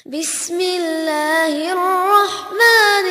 بسم الله الرحمن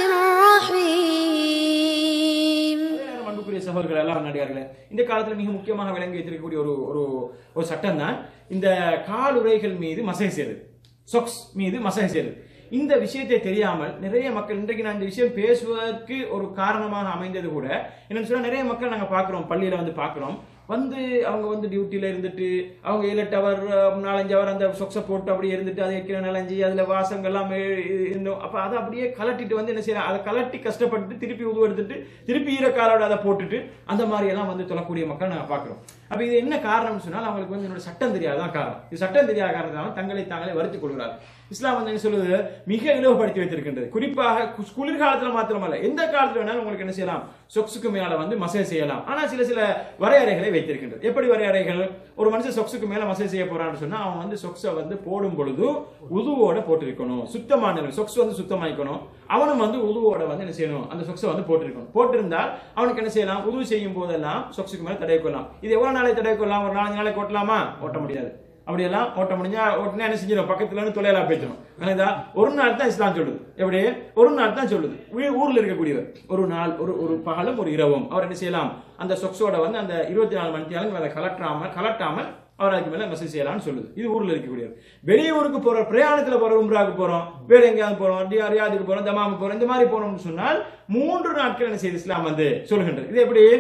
الرحيم நேரம் அன்புக்குரிய சகோதரர்கள் எல்லாம் நடிகார்களே இந்த காலத்துல மிக முக்கியமாக விளங்கி வைத்திருக்கக்கூடிய ஒரு ஒரு ஒரு சட்டம் தான் இந்த காலுறைகள் மீது மசை செய்யுது சொக்ஸ் மீது மசை செய்யுது இந்த விஷயத்தை தெரியாமல் நிறைய மக்கள் இன்றைக்கு நான் இந்த விஷயம் பேசுவதற்கு ஒரு காரணமாக அமைந்தது கூட என்னன்னு சொன்னா நிறைய மக்கள் நாங்க பார்க்கிறோம் பள்ளியில வந்து பார்க்கிறோம் வந்து அவங்க வந்து டியூட்டில இருந்துட்டு அவங்க ஏழு எட்டு அவர் நாலஞ்சு அவர் அந்த சொக்ஸை போட்டு அப்படியே இருந்துட்டு அதை வைக்கிற நாலஞ்சு அதுல வாசங்கள்லாம் இருந்தோம் அப்ப அதை அப்படியே கலட்டிட்டு வந்து என்ன செய்யறாங்க அதை கலட்டி கஷ்டப்பட்டு திருப்பி உதவு எடுத்துட்டு திருப்பி ஈரக்காலோட அதை போட்டுட்டு அந்த மாதிரி எல்லாம் வந்து தொழக்கூடிய மக்கள் நாங்க பாக்குறோம் அப்ப இது என்ன காரணம்னு சொன்னால் அவங்களுக்கு வந்து என்னோட சட்டம் தெரியாதான் காரணம் இது சட்டம் தெரியாத காரணத்தால தங்களை தாங்களே வருத்திக் கொள்கிறார் இஸ்லாம் வந்து என்ன சொல்லுது மிக இலவுபடுத்தி வைத்திருக்கின்றது குறிப்பாக கு- குளிர்காலத்துல மாத்திரமல்ல எந்த காலத்துல வேணாலும் உங்களுக்கு என்ன செய்யலாம் சொக்ஸுக்கு மேல வந்து மசேஜ் செய்யலாம் ஆனா சில சில வரையறைகளை வைத்திருக்கின்றது எப்படி வரையறைகள் ஒரு மனுஷன் சொக்ஸுக்கு மேல மசேஜ் செய்ய போறான்னு சொன்னா அவன் வந்து சொக்ஸை வந்து போடும் பொழுது உதுவோட போட்டிருக்கணும் சுத்தமான சொக்ஸ் வந்து சுத்தமாக்கணும் அவனும் வந்து உதுவோட வந்து என்ன செய்யணும் அந்த சொக்ஸை வந்து போட்டிருக்கணும் போட்டிருந்தால் அவனுக்கு என்ன செய்யலாம் உதவு செய்யும் போதெல்லாம் சொக்ஸுக்கு மேல தடவை கொள்ளலாம் இது எவ்வளவு நாளை தடவை கொள்ளலாம் ஒரு நாலஞ்சு நாளைக்கு ஓட்டலாமா ஓட்ட முடியாது அப்படியெல்லாம் ஓட்ட முடிஞ்சா ஓட்டினா என்ன செஞ்சிடும் பக்கத்துல இருந்து தொலைலா போயிடும் ஆனா ஒரு நாள் தான் இஸ்லாம் சொல்லுது எப்படி ஒரு நாள் தான் சொல்லுது ஊ- ஊர்ல இருக்கக்கூடியவர் ஒரு நாள் ஒரு ஒரு பகலும் ஒரு இரவும் அவர் என்ன செய்யலாம் அந்த சொக்ஸோட வந்து அந்த இருபத்தி நாலு மணி நேரம் அதை கலட்டாமல் கலட்டாமல் அவர் அதுக்கு மேல மெசேஜ் செய்யலாம்னு சொல்லுது இது ஊர்ல இருக்கக்கூடியவர் வெளியூருக்கு போற பிரயாணத்துல போற உம்ராவுக்கு போறோம் வேற எங்கேயாவது போறோம் ரியா- ரியாதுக்கு போறோம் தமாமுக்கு போறோம் இந்த மாதிரி போறோம்னு சொன்னால் மூன்று நாட்கள் என்ன செய்யுது இஸ்லாம் வந்து சொல்லுகின்றது இது எப்படி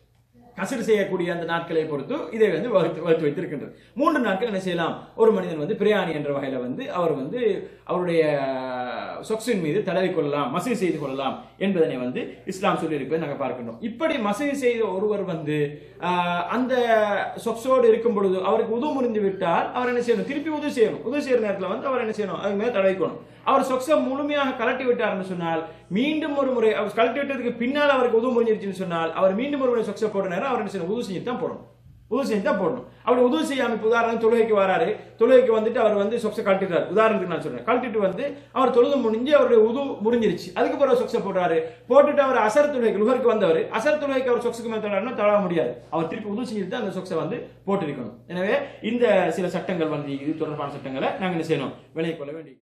கசடு செய்யக்கூடிய அந்த நாட்களை பொறுத்து இதை வந்து வகுத்து வகுத்து வைத்திருக்கின்றது மூன்று நாட்கள் என்ன செய்யலாம் ஒரு மனிதன் வந்து பிரியாணி என்ற வகையில வந்து அவர் வந்து அவருடைய சொக்ஸின் மீது தடவி கொள்ளலாம் மசூதி செய்து கொள்ளலாம் என்பதனை வந்து இஸ்லாம் சொல்லி இருப்பதை நாங்கள் பார்க்கின்றோம் இப்படி மசூதி செய்த ஒருவர் வந்து ஆஹ், அந்த சொக்ஸோடு இருக்கும் பொழுது அவருக்கு உதவு முறிந்து விட்டால் அவர் என்ன செய்யணும் திருப்பி உதவி செய்யணும் உதவி செய்யற நேரத்தில் வந்து அவர் என்ன செய்யணும் அதுக்கு மேல தடவிக்கணும் அவர் சொக்ஸை முழுமையாக கலட்டி விட்டார்னு சொன்னால் மீண்டும் ஒரு முறை அவர் கலட்டி விட்டதுக்கு பின்னால் அவருக்கு உதவு முடிஞ்சிருச்சுன்னு சொன்னால் அவர் மீண்டும் ஒரு முறை சொக்ஸை போடுற நேரம் அவர் என்ன செய்யணும் உதவு செஞ்சு தான் போடணும் உதவு செஞ்சு தான் போடணும் அப்படி உதவு செய்யாம இப்ப உதாரணம் தொழுகைக்கு வராரு தொழுகைக்கு வந்துட்டு அவர் வந்து சொக்ஸை கழட்டிட்டார் உதாரணத்துக்கு நான் சொல்றேன் கழட்டிட்டு வந்து அவர் தொழுது முடிஞ்சு அவருடைய உது முடிஞ்சிருச்சு அதுக்கு பிறகு சொக்ஸை போடுறாரு போட்டுட்டு அவர் அசர் தொழுகைக்கு லுகருக்கு வந்தவர் அசர் தொழுகைக்கு அவர் சொக்ஸுக்கு மேல தடாருன்னா தட முடியாது அவர் திருப்பி உதவு செஞ்சுட்டு தான் அந்த சொக்ஸை வந்து போட்டிருக்கணும் எனவே இந்த சில சட்டங்கள் வந்து இது தொடர்பான சட்டங்களை நாங்க என்ன செய்யணும் விலகிக் கொள்ள வேண்டிய